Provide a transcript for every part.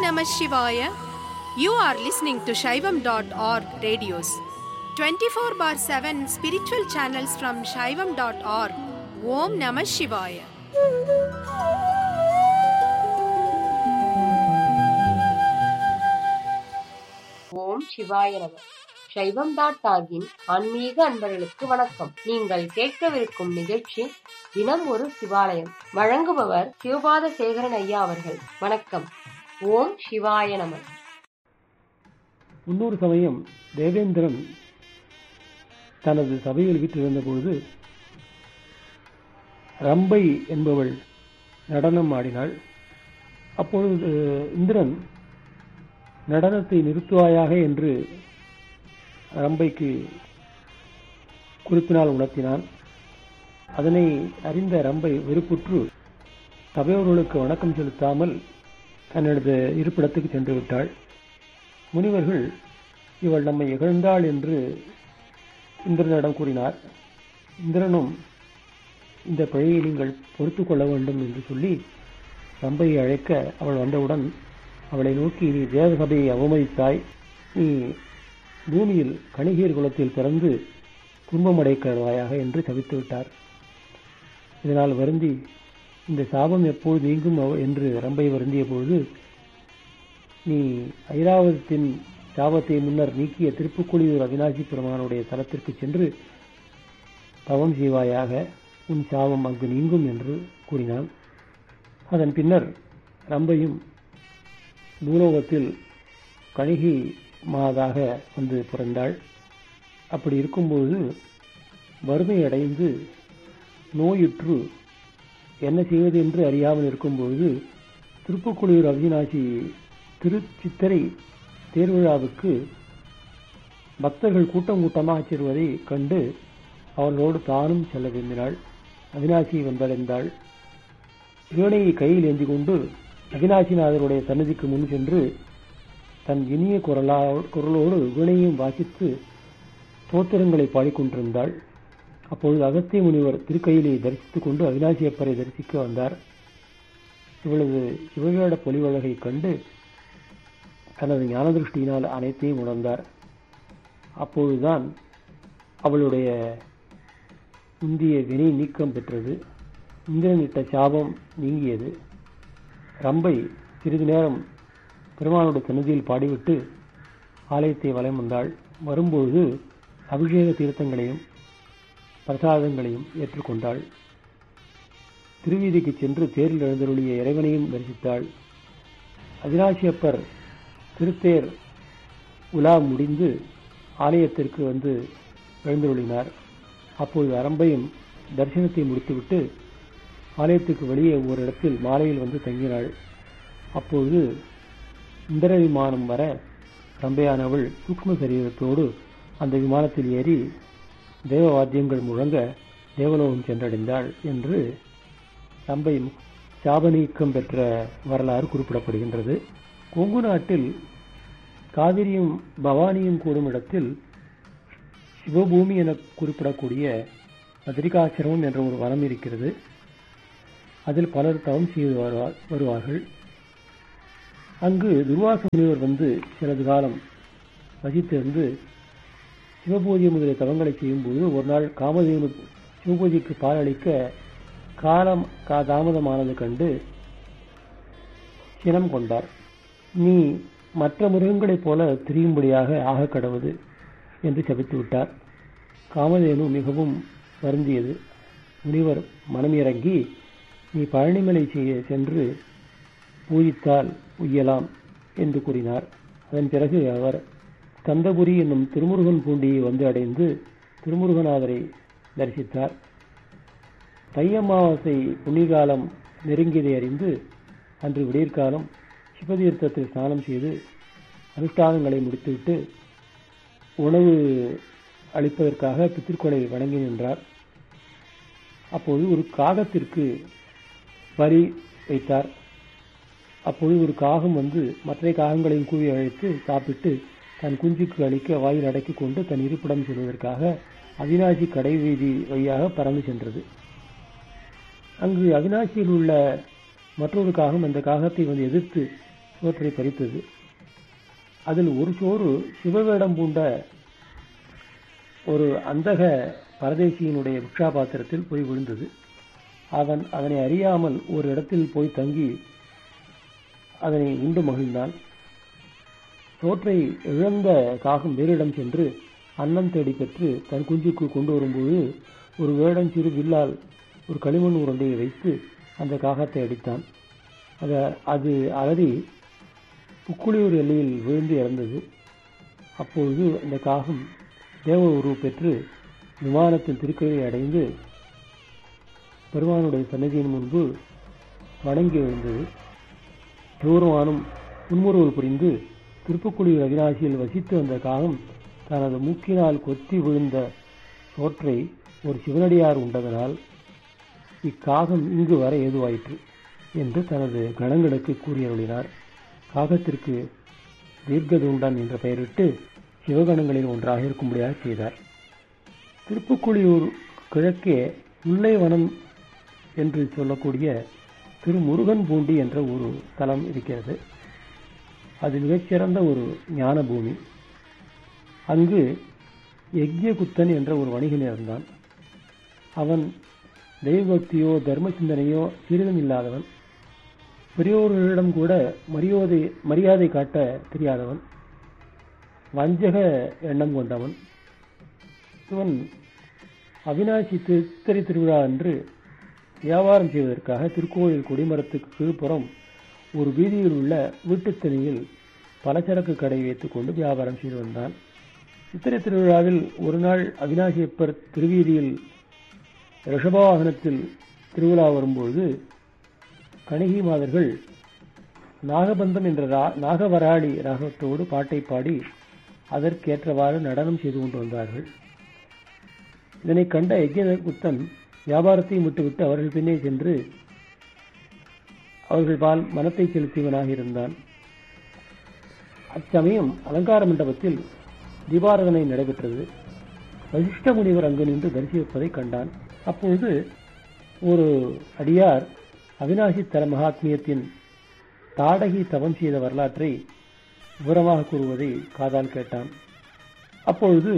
Namah Shivaya. You are listening to Shaivam.org radios. 24 bar 7 spiritual channels from Shaivam.org. Om Namah Shivaya. ஓம் சிவாய நம சைவம் dot ஆகின் ஆன்மீக அன்பர்களுக்கு வணக்கம் நீங்கள் கேட்கவிருக்கும் நிகழ்ச்சி தினம் ஒரு சிவாலயம் வழங்குபவர் சிவபாத சேகரன் ஐயா அவர்கள் வணக்கம் ஓம் சிவாய நம முன்னொரு சமயம் தேவேந்திரன் தனது சபையில் வீற்றிருந்த பொழுது ரம்பை என்பவள் நடனம் ஆடினாள் அப்பொழுது இந்திரன் நடனத்தை நிறுத்துவாயாக என்று ரம்பைக்கு குறிப்பினால் உணர்த்தினான் அதனை அறிந்த ரம்பை வெறுப்புற்று சபையோர்களுக்கு வணக்கம் செலுத்தாமல் தன்னது இருப்பிடத்துக்கு சென்று விட்டாள் முனிவர்கள் இவள் நம்மை இகழ்ந்தாள் என்று இந்திரனிடம் கூறினார் இந்திரனும் இந்த பழியை நீங்கள் பொறுத்து கொள்ள வேண்டும் என்று சொல்லி ரம்பையை அழைக்க அவள் வந்தவுடன் அவளை நோக்கி நீ தேவசபையை அவமதித்தாய் நீ பூமியில் கணிகீர் குலத்தில் பிறந்து துன்பமடைக்கிறவாயாக என்று சபித்து விட்டார் இதனால் வருந்தி இந்த சாபம் எப்போது நீங்கும் என்று ரம்பை வருந்திய பொழுது நீ ஐராவதத்தின் சாபத்தை முன்னர் நீக்கிய திருப்புக்குழியூர் அவினாசி பெருமானுடைய தலத்திற்கு சென்று தவம் செய்வாயாக உன் சாபம் அங்கு நீங்கும் என்று கூறினான் அதன் பின்னர் ரம்பையும் பூலோகத்தில் கணிகை மாதாக வந்து பிறந்தாள் அப்படி இருக்கும்போது வறுமை அடைந்து நோயுற்று என்ன செய்வது என்று அறியாமல் இருக்கும்பொழுது திருப்புக்குளியூர் அவினாசி திருச்சித்திரை தேர்விழாவுக்கு பக்தர்கள் கூட்டம் கூட்டமாக சேருவதை கண்டு அவர்களோடு தானும் செல்ல விரும்பினாள் அவினாசி வந்தடைந்தாள் வீணையை கையில் ஏந்தி கொண்டு அவினாசிநாதருடைய சன்னதிக்கு முன் சென்று தன் இனிய குரலா குரலோடு வீணையும் வாசித்து தோத்திரங்களை பாடிக்கொண்டிருந்தாள் அப்பொழுது அகத்திய முனிவர் திருக்கையிலே தரிசித்துக் கொண்டு அவினாசியப்பரை தரிசிக்க வந்தார் இவளது சிவவேட பொலிவழகை கண்டு தனது ஞான திருஷ்டியினால் அனைத்தையும் உணர்ந்தார் அப்பொழுதுதான் அவளுடைய இந்திய வினை நீக்கம் பெற்றது இந்திரனிட்ட சாபம் நீங்கியது ரம்பை சிறிது நேரம் பெருமானுடைய சன்னதியில் பாடிவிட்டு ஆலயத்தை வலம் வந்தாள் வரும்பொழுது அபிஷேக தீர்த்தங்களையும் பிரசாதங்களையும் ஏற்றுக்கொண்டாள் திருவீதிக்கு சென்று தேரில் எழுந்தருளிய இறைவனையும் தரிசித்தாள் அவினாசியப்பர் திருத்தேர் உலா முடிந்து ஆலயத்திற்கு வந்து எழுந்தருளினார் அப்போது அரம்பையும் தரிசனத்தை முடித்துவிட்டு ஆலயத்துக்கு வெளியே ஒரு இடத்தில் மாலையில் வந்து தங்கினாள் அப்போது இந்திர விமானம் வர ரம்பையானவள் சூக்ம சரீரத்தோடு அந்த விமானத்தில் ஏறி தேவ வாத்தியங்கள் முழங்க தேவலோகம் சென்றடைந்தாள் என்று ரம்பை சாபநீக்கம் பெற்ற வரலாறு குறிப்பிடப்படுகின்றது கொங்கு நாட்டில் காவிரியும் பவானியும் கூடும் இடத்தில் சிவபூமி என குறிப்பிடக்கூடிய பதிரிகாசிரமம் என்ற ஒரு வனம் இருக்கிறது அதில் பலர் தவம் செய்து வருவார்கள் அங்கு துர்வாச முனிவர் வந்து சிறிது காலம் வசித்திருந்து சிவபூஜை முதலிய தவங்களை செய்யும்போது ஒரு நாள் காமதேவனு சிவபூஜைக்கு பால் அளிக்க காலம் கா தாமதமானது கண்டு சினம் கொண்டார் நீ மற்ற மிருகங்களைப் போல திரியும்படியாக ஆக கடவுது என்று சபித்து விட்டார் காமதேனு மிகவும் வருந்தியது முனிவர் மனம் இறங்கி நீ பழனிமலை செய்ய சென்று பூஜித்தால் உய்யலாம் என்று கூறினார் அதன் பிறகு அவர் கந்தபுரி என்னும் திருமுருகன் பூண்டியை வந்து அடைந்து திருமுருகநாதரை தரிசித்தார் தை அமாவாசை புண்ணியகாலம் நெருங்கியதை அறிந்து அன்று விடியற்காலம் சிவதீர்த்தத்தில் ஸ்நானம் செய்து அனுஷ்டானங்களை முடித்துவிட்டு உணவு அளிப்பதற்காக பித்திருக்கொலை வணங்கி நின்றார் அப்போது ஒரு காகத்திற்கு வரி வைத்தார் அப்பொழுது ஒரு காகம் வந்து மற்ற காகங்களையும் கூவி அழைத்து சாப்பிட்டு தன் குஞ்சுக்கு அளிக்க வாயில் அடக்கிக் கொண்டு தன் இருப்பிடம் செல்வதற்காக அவினாசி கடை வீதி வழியாக பறந்து சென்றது அங்கு அவினாசியில் உள்ள மற்றொரு காகம் அந்த காகத்தை வந்து எதிர்த்து சோற்றை பறித்தது அதில் ஒரு சோறு சிவவேடம் பூண்ட ஒரு அந்தக பரதேசியினுடைய பிக்ஷா பாத்திரத்தில் போய் விழுந்தது அவன் அதனை அறியாமல் ஒரு இடத்தில் போய் தங்கி அதனை உண்டு மகிழ்ந்தான் சோற்றை இழந்த காகம் வேறிடம் சென்று அன்னம் தேடி பெற்று தன் குஞ்சுக்கு கொண்டு வரும்போது ஒரு வேடம் சிறு வில்லால் ஒரு களிமண் உருண்டையை வைத்து அந்த காகத்தை அடித்தான் அது அது அலறி புக்குளியூர் எல்லையில் விழுந்து இறந்தது அப்பொழுது அந்த காகம் தேவ உருவு பெற்று விமானத்தின் திருக்கரையை அடைந்து பெருமானுடைய சன்னதியின் முன்பு வணங்கி எழுந்தது சிவருமானும் புன்முறுவல் புரிந்து திருப்புக்குடியூர் அவிநாசியில் வசித்து வந்த காகம் தனது மூக்கினால் கொத்தி விழுந்த சோற்றை ஒரு சிவனடியார் உண்டதனால் இக்காகம் இங்கு வர ஏதுவாயிற்று என்று தனது கணங்களுக்கு கூறியருளினார் காகத்திற்கு தீர்க்கதுண்டான் என்ற பெயரிட்டு சிவகணங்களில் ஒன்றாக இருக்கும்படியாக செய்தார் திருப்புக்குழியூர் கிழக்கே முல்லை வனம் என்று சொல்லக்கூடிய திரு முருகன் பூண்டி என்ற ஒரு தலம் இருக்கிறது அது மிகச்சிறந்த ஒரு ஞான பூமி அங்கு யக்ஞகுத்தன் என்ற ஒரு வணிகன் இருந்தான் அவன் தெய்வபக்தியோ தர்ம சிந்தனையோ சிறிதும் இல்லாதவன் பெரியோர்களிடம் கூட மரியாதை மரியாதை காட்ட தெரியாதவன் வஞ்சக எண்ணம் கொண்டவன் இவன் அவினாசி திருத்தறி திருவிழா அன்று வியாபாரம் செய்வதற்காக திருக்கோயில் கொடிமரத்துக்கு கீழ்ப்புறம் ஒரு வீதியில் உள்ள வீட்டுத்தனியில் பலசரக்கு கடை வைத்துக் கொண்டு வியாபாரம் செய்து வந்தான் சித்திரை திருவிழாவில் ஒரு நாள் அவினாசியப்பர் திருவீதியில் ரிஷபவாகனத்தில் திருவிழா வரும்போது கணிகி மாதர்கள் நாகபந்தம் என்ற ரா- நாகவராளி ராகத்தோடு பாட்டை பாடி அதற்கேற்றவாறு நடனம் செய்து கொண்டு வந்தார்கள் இதனை கண்ட யஜ்யகுத்தன் வியாபாரத்தையும் விட்டுவிட்டு அவர்கள் பின்னே சென்று அவர்கள் பால் மனத்தை செலுத்தியவனாக இருந்தான் அச்சமயம் அலங்கார மண்டபத்தில் தீபாரதனை நடைபெற்றது வசிஷ்ட முனிவர் அங்கு நின்று தரிசிப்பதை கண்டான் அப்பொழுது ஒரு அடியார் அவினாசி தல மகாத்மியத்தின் தாடகி தவம் செய்த வரலாற்றை விவரமாக கூறுவதை காதால் கேட்டான் அப்பொழுது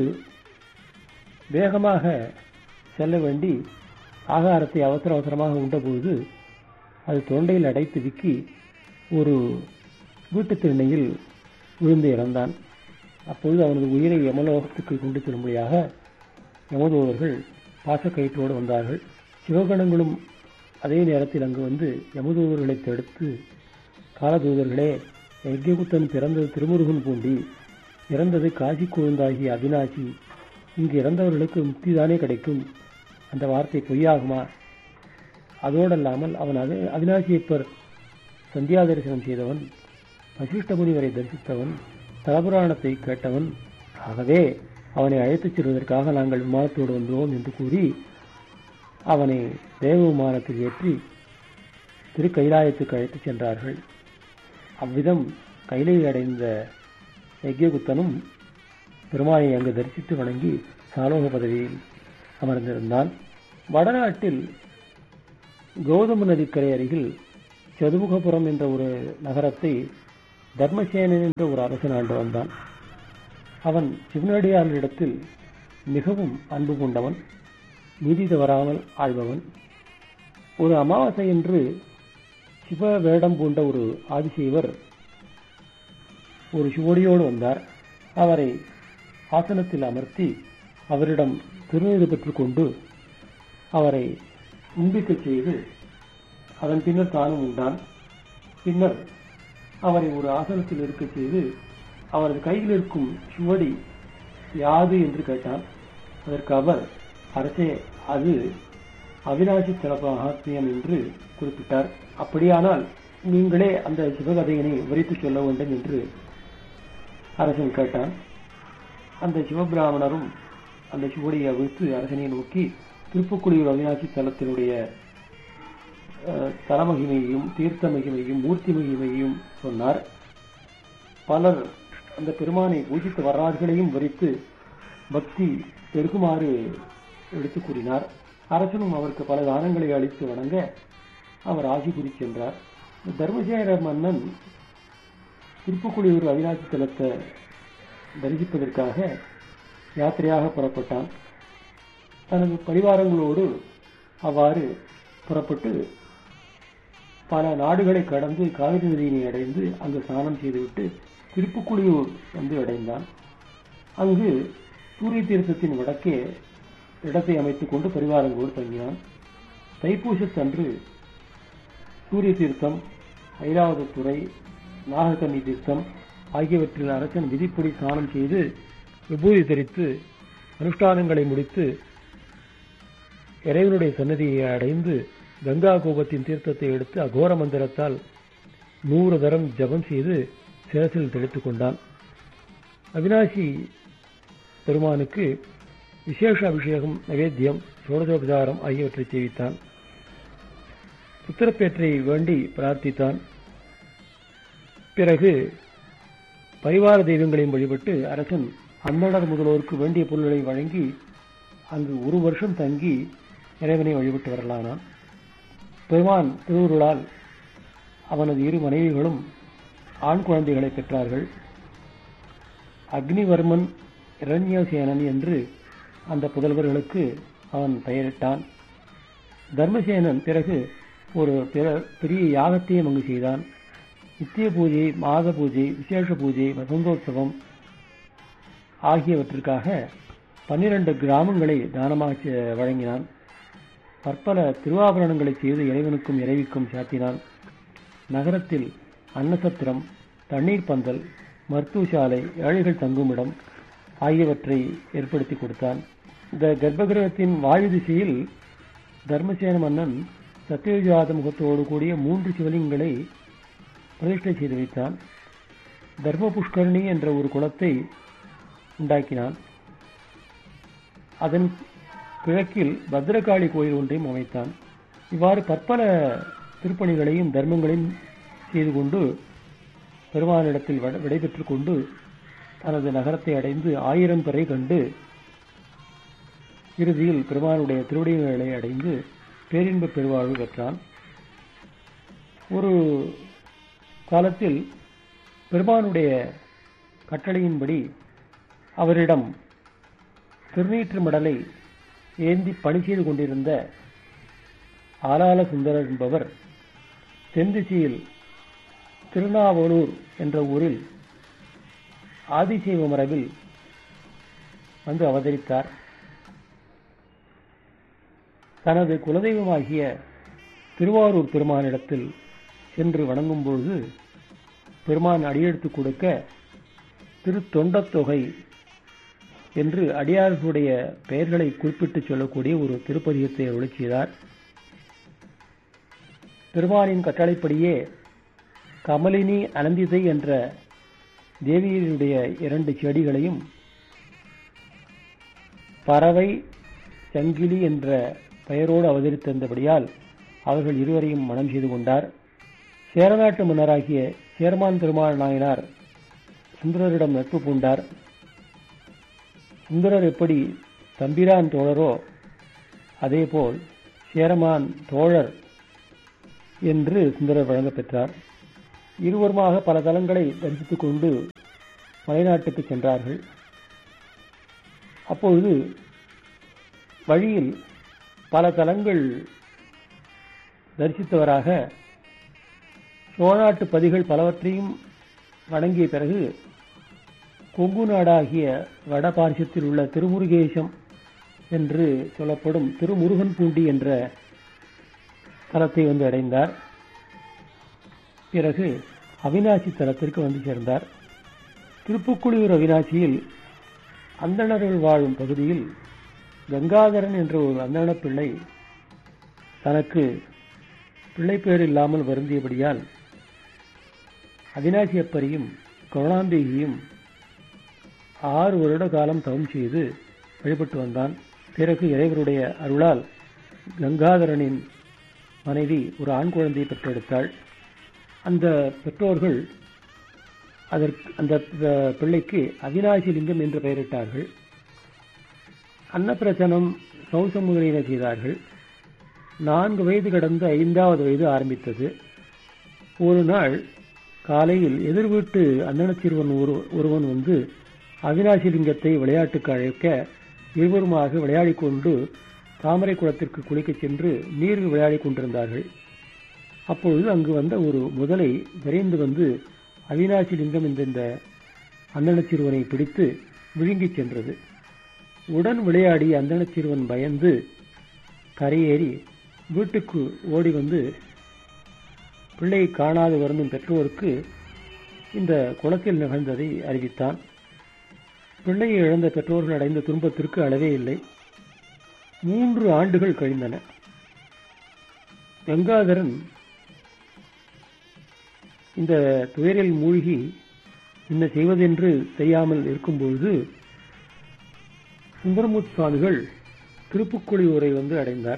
வேகமாக செல்ல வேண்டி ஆகாரத்தை அவசர அவசரமாக உண்டபொழுது அது தொண்டையில் அடைத்து விக்கி ஒரு வீட்டுத் திண்ணையில் விழுந்து இறந்தான் அப்பொழுது அவனது உயிரை யமலோகத்துக்கு கொண்டு செல்லும்படியாக யமதூதர்கள் பாசக்கயிற்றோடு வந்தார்கள் சிவகணங்களும் அதே நேரத்தில் அங்கு வந்து யமதூதர்களை தடுத்து காலதூதர்களே யஜ்யகுத்தன் பிறந்தது திருமுருகன் பூண்டி இறந்தது காசி கொழுந்தாகிய அவினாசி இங்கு இறந்தவர்களுக்கு முக்திதானே கிடைக்கும் அந்த வார்த்தை பொய்யாகுமா அதோடல்லாமல் அவன் அது அவினாசியப்பர் சந்தியா தரிசனம் செய்தவன் வசிஷ்ட முனிவரை தரிசித்தவன் தலபுராணத்தை கேட்டவன் ஆகவே அவனை அழைத்துச் செல்வதற்காக நாங்கள் விமானத்தோடு வந்தோம் என்று கூறி அவனை தேவ விமானத்தில் ஏற்றி திரு கைலாயத்துக்கு அழைத்துச் சென்றார்கள் அவ்விதம் கைலை அடைந்த யஜ்யகுத்தனும் பெருமானை அங்கு தரிசித்து வணங்கி சாலோக பதவியில் அமர்ந்திருந்தான் வடநாட்டில் கௌதம நதிக்கரை அருகில் சதுமுகபுரம் என்ற ஒரு நகரத்தை தர்மசேனன் என்ற ஒரு அரசன் ஆண்டு வந்தான் அவன் சிவனடியாரிடத்தில் மிகவும் அன்பு கொண்டவன் நீதி தவறாமல் ஆள்பவன் ஒரு அமாவாசை என்று சிவ வேடம் பூண்ட ஒரு ஆதிசைவர் ஒரு சிவடியோடு வந்தார் அவரை ஆசனத்தில் அமர்த்தி அவரிடம் திருநீறு பெற்றுக்கொண்டு அவரை உண்பிக்கச் செய்து அதன் பின்னர் தானும் உண்டான் பின்னர் அவரை ஒரு ஆசனத்தில் இருக்கச் செய்து அவரது கையில் இருக்கும் சுவடி யாது என்று கேட்டான் அதற்கு அவர் அரசே அது அவினாசி தலப மகாத்மியம் என்று குறிப்பிட்டார் அப்படியானால் நீங்களே அந்த சிவகதையினை விவரித்து சொல்ல வேண்டும் என்று அரசன் கேட்டான் அந்த சிவபிராமணரும் அந்த சிவடியை அவிழ்த்து அரசனை நோக்கி திருப்புக்குடியூர் அவினாசி தலத்தினுடைய அஹ், தலமகிமையையும் தீர்த்த மகிமையும் மூர்த்தி மகிமையும் சொன்னார் பலர் அந்த பெருமானை பூஜித்த வரலாறுகளையும் விவரித்து பக்தி பெருகுமாறு எடுத்து கூறினார் அரசனும் அவருக்கு பல தானங்களை அளித்து வணங்க அவர் ஆசி கூறி சென்றார் தர்மசேகர மன்னன் திருப்புக்குழியூர் அவிநாசி தலத்தை தரிசிப்பதற்காக யாத்திரையாக புறப்பட்டான் தனது பரிவாரங்களோடு அவ்வாறு புறப்பட்டு பல நாடுகளை கடந்து காவிரி நதியினை அடைந்து அங்கு ஸ்நானம் செய்துவிட்டு திருப்புக்குழியூர் வந்து அடைந்தான் அங்கு சூரிய தீர்த்தத்தின் வடக்கே இடத்தை அமைத்துக் கொண்டு பரிவாரங்களோடு தங்கினான் தைப்பூசத்தன்று சூரிய தீர்த்தம் ஐராவத துறை நாகக்கன்னி தீர்த்தம் ஆகியவற்றில் அரசன் விதிப்படி ஸ்நானம் செய்து விபூதி தரித்து அனுஷ்டானங்களை முடித்து இறைவனுடைய சன்னதியை அடைந்து கங்கா கோபத்தின் தீர்த்தத்தை எடுத்து அகோர மந்திரத்தால் நூறு தரம் ஜபம் செய்து சிரசில் தெளித்துக் கொண்டான் அவினாசி பெருமானுக்கு விசேஷ அபிஷேகம் நைவேத்தியம் சோடசோபசாரம் ஆகியவற்றை செய்வித்தான் புத்திரப்பேற்றை வேண்டி பிரார்த்தித்தான் பிறகு பரிவார தெய்வங்களையும் வழிபட்டு அரசன் அந்தணர் முதல்வோருக்கு வேண்டிய பொருள்களை வழங்கி அங்கு ஒரு வருஷம் தங்கி இறைவனை வழிபட்டு வரலானான் பெருமான் திருவுருளால் அவனது இரு மனைவிகளும் ஆண் குழந்தைகளை பெற்றார்கள் அக்னிவர்மன் இரண்யசேனன் என்று அந்த புதல்வர்களுக்கு அவன் பெயரிட்டான் தர்மசேனன் பிறகு ஒரு பிற- பெரிய யாகத்தையும் அங்கு செய்தான் நித்திய பூஜை மாத பூஜை விசேஷ பூஜை வசந்தோத்சவம் ஆகியவற்றிற்காக பன்னிரண்டு கிராமங்களை தானமாக செ- வழங்கினான் பற்பல திருவாபரணங்களை செய்து இறைவனுக்கும் இறைவிக்கும் சாத்தினான் நகரத்தில் அன்னசத்திரம் தண்ணீர் பந்தல் மருத்துவசாலை ஏழைகள் தங்குமிடம் ஆகியவற்றை ஏற்படுத்தி கொடுத்தான் இந்த கர்ப்பகிரகத்தின் வாயு திசையில் தர்மசேன மன்னன் சத்தியஜாத முகத்தோடு கூடிய மூன்று சிவலிங்கங்களை பிரதிஷ்டை செய்து வைத்தான் தர்ம புஷ்கரணி என்ற ஒரு குளத்தை உண்டாக்கினான் அதன் கிழக்கில் பத்ரகாளி கோயில் ஒன்றையும் அமைத்தான் இவ்வாறு பற்பல திருப்பணிகளையும் தர்மங்களையும் செய்து கொண்டு பெருமானிடத்தில் விடை- விடைபெற்றுக் கொண்டு தனது நகரத்தை அடைந்து ஆயிரம் பிறை கண்டு இறுதியில் பெருமானுடைய திருவடிகளை அடைந்து பேரின்ப பெருவாழ்வு பெற்றான் ஒரு காலத்தில் பெருமானுடைய கட்டளையின்படி அவரிடம் திருநீற்று மடலை ஏந்தி பணி செய்து கொண்டிருந்த ஆலால சுந்தரர் என்பவர் தென்திசையில் திருநாவலூர் என்ற ஊரில் ஆதிசைவ மரபில் வந்து அவதரித்தார் தனது குலதெய்வமாகிய திருவாரூர் பெருமானிடத்தில் சென்று வணங்கும் பொழுது பெருமான் அடியெடுத்து கொடுக்க திருத்தொண்டத்தொகை என்று அடியார்களுடைய பெயர்களை குறிப்பிட்டு சொல்லக்கூடிய ஒரு திருப்பதிகத்தை அருளிச் செய்தார் பெருமானின் கட்டளைப்படியே கமலினி அனந்திதை என்ற தேவியருடைய இரண்டு செடிகளையும் பறவை சங்கிலி என்ற பெயரோடு அவதரித்திருந்தபடியால் அவர்கள் இருவரையும் மனம் செய்து கொண்டார் சேரநாட்டு மன்னராகிய சேர்மான் பெருமாள் நாயனார் சுந்தரரிடம் நட்பு பூண்டார் சுந்தரர் எப்படி தம்பிரான் தோழரோ அதேபோல் சேரமான் தோழர் என்று சுந்தரர் வழங்கப் பெற்றார் இருவருமாக பல தலங்களை தரிசித்துக் கொண்டு மலைநாட்டுக்கு சென்றார்கள் அப்பொழுது வழியில் பல தலங்கள் தரிசித்தவராக சோழநாட்டு பதிகள் பலவற்றையும் வணங்கிய பிறகு கொங்கு நாடாகிய வடபாரிசத்தில் உள்ள திருமுருகேசம் என்று சொல்லப்படும் திருமுருகன் பூண்டி என்ற தலத்தை வந்து அடைந்தார் பிறகு அவினாசி தலத்திற்கு வந்து சேர்ந்தார் திருப்புக்குளியூர் அவினாசியில் அந்தணர்கள் வாழும் பகுதியில் கங்காதரன் என்ற ஒரு அந்தண பிள்ளை தனக்கு பிள்ளை பேர் இல்லாமல் வருந்தியபடியால் அவினாசி அப்பரையும் கருணாம்பிகையும் ஆறு வருட காலம் தவம் செய்து வழிபட்டு வந்தான் பிறகு இறைவருடைய அருளால் கங்காதரனின் மனைவி ஒரு ஆண் குழந்தையை பெற்றெடுத்தாள் அந்த பெற்றோர்கள் அதற்கு அந்த ப- பிள்ளைக்கு அவினாசிலிங்கம் என்று பெயரிட்டார்கள் அன்னப்பிரசனம் சௌசம் முதலியன செய்தார்கள் நான்கு வயது கடந்து ஐந்தாவது வயது ஆரம்பித்தது ஒரு நாள் காலையில் எதிர் வீட்டு அந்தணச் சிறுவன் ஒரு ஒருவன் வந்து அவினாசி லிங்கத்தை விளையாட்டுக்கு அழைக்க இருவருமாக விளையாடிக் கொண்டு தாமரை குளத்திற்கு குளிக்கச் சென்று நீரில் விளையாடிக் கொண்டிருந்தார்கள் அப்பொழுது அங்கு வந்த ஒரு முதலை விரைந்து வந்து அவினாசி லிங்கம் என்ற இந்த அந்தணச் சிறுவனை பிடித்து விழுங்கிச் சென்றது உடன் விளையாடி அந்தணச் சிறுவன் பயந்து கரையேறி வீட்டுக்கு ஓடி வந்து பிள்ளையை காணாது வருந்தும் பெற்றோருக்கு இந்த குளத்தில் நிகழ்ந்ததை அறிவித்தான் பிள்ளையை இழந்த பெற்றோர்கள் அடைந்த துன்பத்திற்கு அளவே இல்லை மூன்று ஆண்டுகள் கழிந்தன கங்காதரன் இந்த துயரில் மூழ்கி என்ன செய்வதென்று செய்யாமல் இருக்கும்பொழுது சுந்தரமுத் சுவாமிகள் திருப்புக்குழியூரை வந்து அடைந்தார்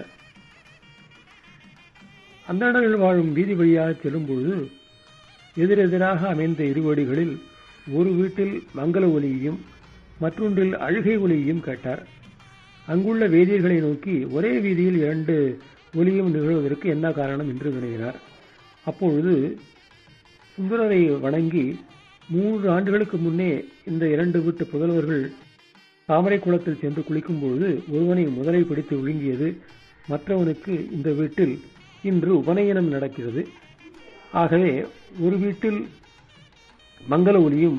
அந்தணர்கள் வாழும் வீதி வழியாக செல்லும்பொழுது எதிரெதிராக அமைந்த இருவடிகளில் ஒரு வீட்டில் மங்கள ஒலியையும் மற்றொன்றில் அழுகை ஒலியையும் கேட்டார் அங்குள்ள வேதியர்களை நோக்கி ஒரே வீதியில் இரண்டு ஒலியும் நிகழ்வதற்கு என்ன காரணம் என்று வினவினார் அப்பொழுது சுந்தரரை வணங்கி மூன்று ஆண்டுகளுக்கு முன்னே இந்த இரண்டு வீட்டு புதல்வர்கள் தாமரை குளத்தில் சென்று குளிக்கும் பொழுது ஒருவனை முதலை பிடித்து விழுங்கியது மற்றவனுக்கு இந்த வீட்டில் இன்று உபநயனம் நடக்கிறது ஆகவே ஒரு வீட்டில் மங்கள ஒலியும்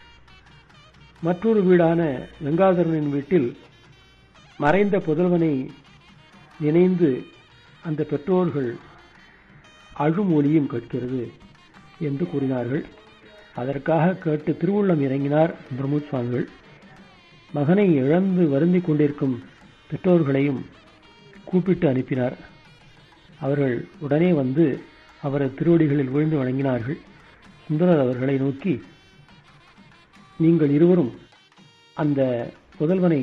மற்றொரு வீடான கங்காதரனின் வீட்டில் மறைந்த புதல்வனை நினைந்து அந்த பெற்றோர்கள் அழும் ஒலியும் கேட்கிறது என்று கூறினார்கள் அதற்காக கேட்டு திருவுள்ளம் இறங்கினார் பிரம்மோத் சுவாமிகள் மகனை இழந்து வருந்திக் கொண்டிருக்கும் பெற்றோர்களையும் கூப்பிட்டு அனுப்பினார் அவர்கள் உடனே வந்து அவரது திருவடிகளில் விழுந்து வணங்கினார்கள் சுந்தரர் அவர்களை நோக்கி நீங்கள் இருவரும் அந்த புதல்வனை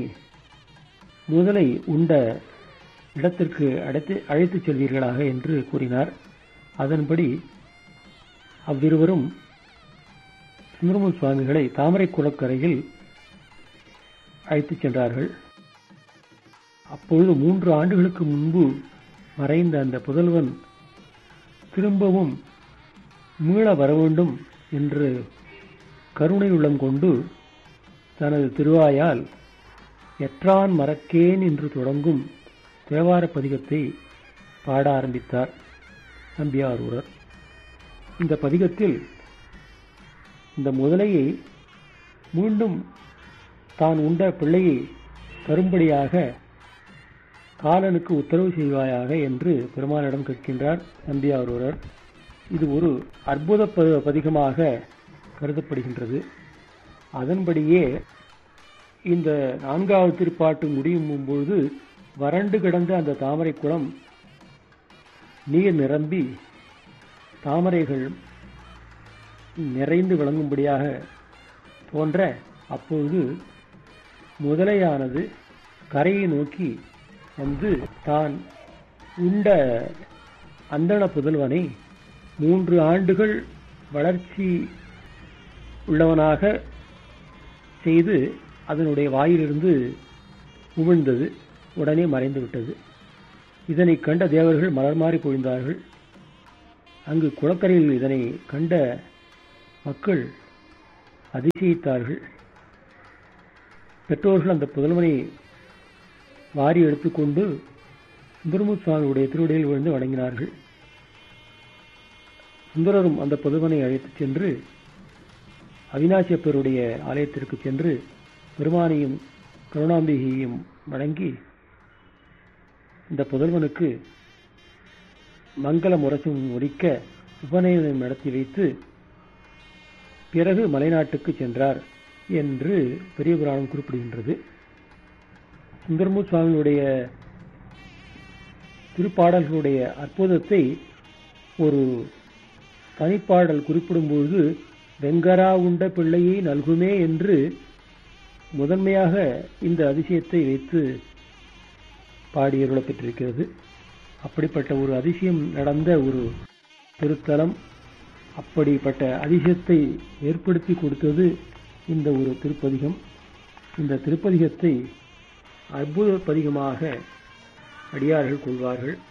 முதலை உண்ட இடத்திற்கு அழைத்து அழைத்துச் செல்வீர்களாக என்று கூறினார் அதன்படி அவ்விருவரும் சுந்தரமூர் சுவாமிகளை தாமரை குளக்கரையில் அழைத்துச் சென்றார்கள் அப்பொழுது மூன்று ஆண்டுகளுக்கு முன்பு மறைந்த அந்த புதல்வன் திரும்பவும் மீள வர வேண்டும் என்று கருணை உள்ளம் கொண்டு தனது திருவாயால் எற்றான் மறக்கேன் என்று தொடங்கும் தேவார பதிகத்தை பாட ஆரம்பித்தார் நம்பியாரூரர் இந்த பதிகத்தில் இந்த முதலையை மீண்டும் தான் உண்ட பிள்ளையை தரும்படியாக காலனுக்கு உத்தரவு செய்வாயாக என்று பெருமானிடம் கேட்கின்றார் நம்பியாரூரர் இது ஒரு அற்புத ப- பதிகமாக கருதப்படுகின்றது அதன்படியே இந்த நான்காவது திருப்பாட்டு முடியும் பொழுது வறண்டு கிடந்த அந்த தாமரை குளம் நீர் நிரம்பி தாமரைகள் நிறைந்து விளங்கும்படியாக தோன்ற அப்பொழுது முதலையானது கரையை நோக்கி வந்து தான் உண்ட அந்தண புதல்வனை மூன்று ஆண்டுகள் வளர்ச்சி உள்ளவனாக செய்து அதனுடைய வாயிலிருந்து உமிழ்ந்தது உடனே மறைந்து விட்டது இதனை கண்ட தேவர்கள் மலர் மாறி பொழிந்தார்கள் அங்கு குளக்கரையில் இதனை கண்ட மக்கள் அதிசயித்தார்கள் பெற்றோர்கள் அந்த புதல்வனை வாரி எடுத்துக்கொண்டு சுந்தரமுத் சுவாமியுடைய திருவடியில் விழுந்து வணங்கினார்கள் சுந்தரரும் அந்த புதல்வனை அழைத்துச் சென்று அவினாசியப்பருடைய ஆலயத்திற்கு சென்று பெருமானையும் கருணாம்பிகையையும் வணங்கி இந்த புதல்வனுக்கு மங்கள முரசு முடிக்க உபநயனம் நடத்தி வைத்து பிறகு மலைநாட்டுக்கு சென்றார் என்று பெரிய புராணம் குறிப்பிடுகின்றது சுந்தரமூர் சுவாமியுடைய திருப்பாடல்களுடைய அற்புதத்தை ஒரு தனிப்பாடல் குறிப்பிடும்பொழுது வெங்கரா உண்ட பிள்ளையை நல்குமே என்று முதன்மையாக இந்த அதிசயத்தை வைத்து பாடியருளப் பெற்றிருக்கிறது அப்படிப்பட்ட ஒரு அதிசயம் நடந்த ஒரு திருத்தலம் அப்படிப்பட்ட அதிசயத்தை ஏற்படுத்தி கொடுத்தது இந்த ஒரு திருப்பதிகம் இந்த திருப்பதிகத்தை அற்புத பதிகமாக அடியார்கள் கொள்வார்கள்